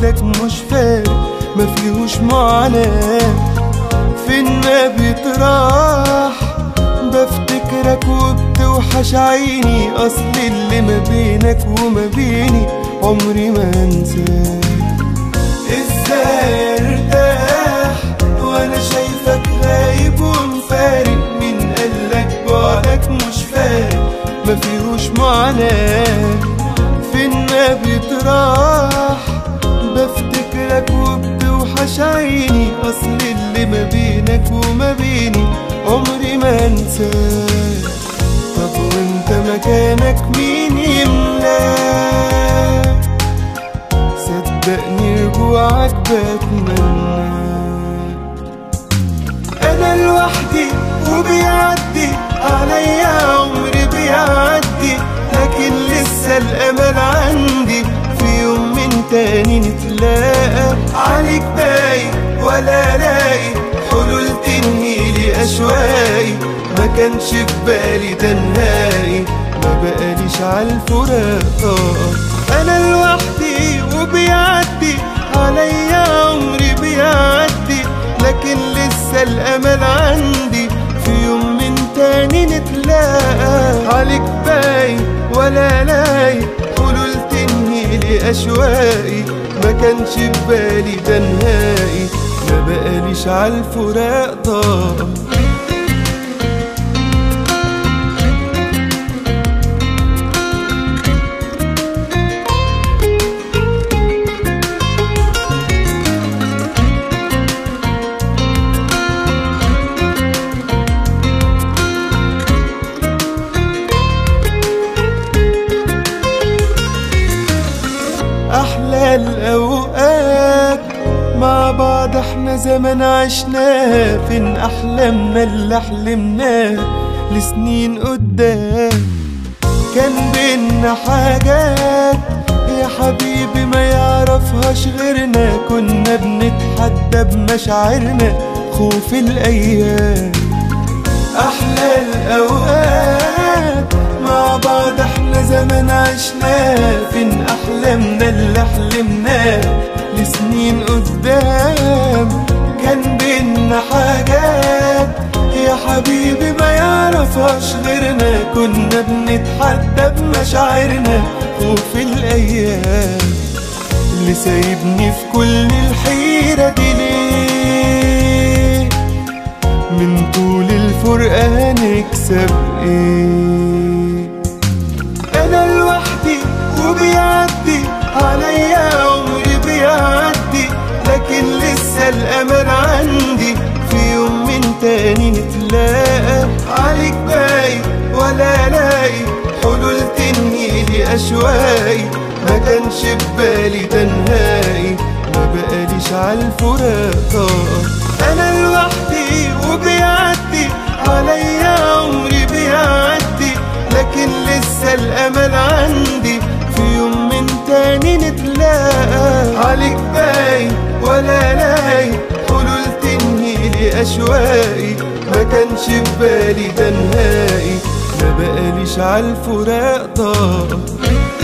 بعدك مش فارق ما فيهوش معاناة فين ما بيتراح بفتكرك وبتوحش عيني اصل اللي ما بينك وما بيني عمري ما انساه ازاي ارتاح وانا شايفك غايب ومفارق مين قالك بعدك مش فارق ما فيهوش معاناة فين ما بيتراح بفتكرك وبتوحش عيني اصل اللي ما بينك وما بيني عمري ما انساه طب وانت مكانك مين يملاك صدقني رجوعك بتمنى انا لوحدي وبيعدي عليا عمري بيعدي لكن لسه الامل عندي في يوم من تاني نتلاقى عليك باين ولا لاقي حلول تنهي لي اشواقي ما كانش في بالي ده نهائي ما بقاليش عالفراق طاقة انا لوحدي وبيعدي عليا عمري بيعدي لكن لسه الامل عندي في يوم من تاني نتلاقى عليك باين ولا لاقي حلول تنهي لي اشواقي ما كانش في بالي ده نهائي ما بقاليش عالفراق طاقة أحلى الأوقات مع بعض احنا زمان عشناها فين أحلامنا اللي حلمناها لسنين قدام كان بينا حاجات يا حبيبي ما يعرفهاش غيرنا كنا بنتحدى بمشاعرنا خوف الأيام أحلى الأوقات مع بعض احنا زمان عشناه فين أحلامنا اللي حلمناه لسنين قدام كان بينا حاجات يا حبيبي ما يعرفهاش غيرنا كنا بنتحدى بمشاعرنا خوف الأيام اللي سايبني في كل الحيرة دي ليه من طول الفرقة نكسب ايه انا لوحدي وبيعدي عليا عمري بيعدي لكن لسه الامل عندي في يوم من تاني نتلاقى عليك باين ولا لاقي حلول تنهي لي اشواقي ما كانش في بالي ده نهائي ما بقاليش عالفراق طاقة انا لوحدي وبيعدي عليا عمري بيعدي لكن لسه الامل عندي في يوم من تاني نتلاقى عليك باين ولا لاقي حلول تنهي لي اشواقي ما كانش في بالي ده نهائي ما بقاليش عالفراق طاقة